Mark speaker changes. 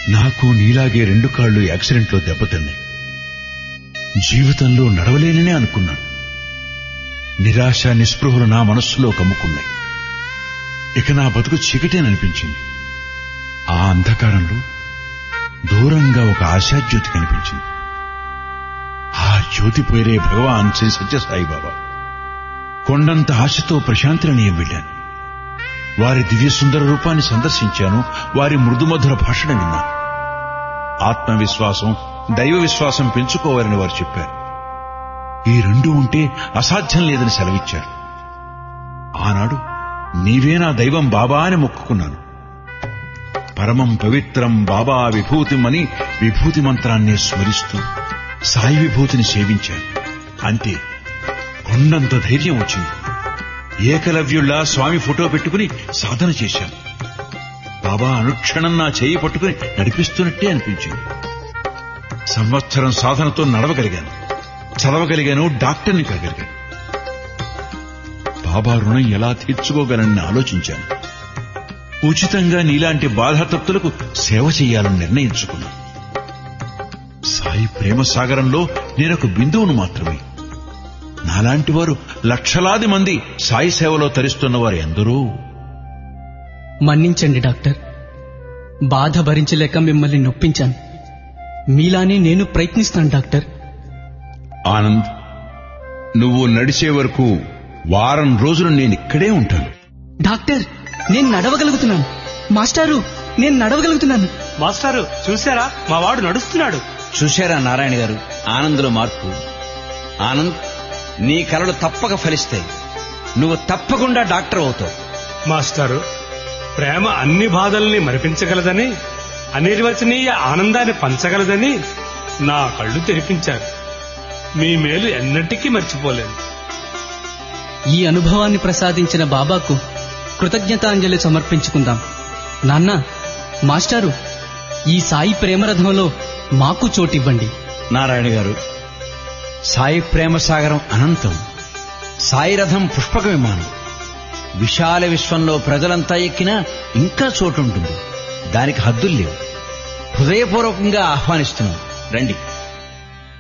Speaker 1: నాకు నీలాగే రెండు కాళ్ళు యాక్సిడెంట్లో దెబ్బతిన్నాయి జీవితంలో నడవలేననే అనుకున్నాను నిరాశ నిస్పృహలు నా మనస్సులో కమ్ముకున్నాయి ఇక నా బతుకు చీకటేననిపించింది ఆ అంధకారంలో దూరంగా ఒక ఆశాజ్యోతి కనిపించింది ఆ జ్యోతి పేరే భగవాన్ శ్రీ సత్యసాయిబాబా కొండంత ఆశతో ప్రశాంతిని నేను వెళ్ళాను వారి దివ్య సుందర రూపాన్ని సందర్శించాను వారి మృదుమధుర భాషణ విన్నాను ఆత్మవిశ్వాసం దైవ విశ్వాసం పెంచుకోవాలని వారు చెప్పారు ఈ రెండు ఉంటే అసాధ్యం లేదని సెలవిచ్చారు ఆనాడు నీవే నా దైవం బాబా అని మొక్కుకున్నాను పరమం పవిత్రం బాబా విభూతిం అని విభూతి మంత్రాన్ని స్మరిస్తూ సాయి విభూతిని సేవించాను అంతే కొండంత ధైర్యం వచ్చింది ఏకలవ్యుల్లా స్వామి ఫోటో పెట్టుకుని సాధన చేశాను బాబా అనుక్షణం నా చేయి పట్టుకుని నడిపిస్తున్నట్టే అనిపించింది సంవత్సరం సాధనతో నడవగలిగాను చదవగలిగాను డాక్టర్ని కాగలిగాను బాబా రుణం ఎలా తీర్చుకోగలనని ఆలోచించాను ఉచితంగా నీలాంటి బాధాతప్తులకు సేవ చేయాలని నిర్ణయించుకున్నాను సాయి ప్రేమ సాగరంలో నేనొక బిందువును మాత్రమే నాలాంటి వారు లక్షలాది మంది సాయి సేవలో తరిస్తున్న వారు ఎందరో
Speaker 2: మన్నించండి డాక్టర్ బాధ భరించలేక మిమ్మల్ని నొప్పించాను మీలానే నేను ప్రయత్నిస్తాను డాక్టర్
Speaker 1: ఆనంద్ నువ్వు నడిచే వరకు వారం రోజులు నేను ఇక్కడే ఉంటాను
Speaker 2: డాక్టర్ నేను నడవగలుగుతున్నాను మాస్టారు నేను నడవగలుగుతున్నాను
Speaker 3: మాస్టారు చూసారా మా వాడు నడుస్తున్నాడు
Speaker 4: చూశారా నారాయణ గారు ఆనంద్లో మార్పు ఆనంద్ నీ కలలు తప్పక ఫలిస్తాయి నువ్వు తప్పకుండా డాక్టర్ అవుతావు
Speaker 3: మాస్టారు ప్రేమ అన్ని బాధల్ని మరిపించగలదని అనిర్వచనీయ ఆనందాన్ని పంచగలదని నా కళ్ళు తెరిపించారు మీ మేలు ఎన్నటికీ మర్చిపోలేను
Speaker 2: ఈ అనుభవాన్ని ప్రసాదించిన బాబాకు కృతజ్ఞతాంజలి సమర్పించుకుందాం నాన్న మాస్టారు ఈ సాయి ప్రేమరథంలో మాకు చోటివ్వండి
Speaker 4: నారాయణ గారు సాయి ప్రేమ సాగరం అనంతం సాయి రథం పుష్పక విమానం విశాల విశ్వంలో ప్రజలంతా ఎక్కినా ఇంకా చోటుంటుంది దానికి హద్దులు లేవు హృదయపూర్వకంగా ఆహ్వానిస్తున్నాం రండి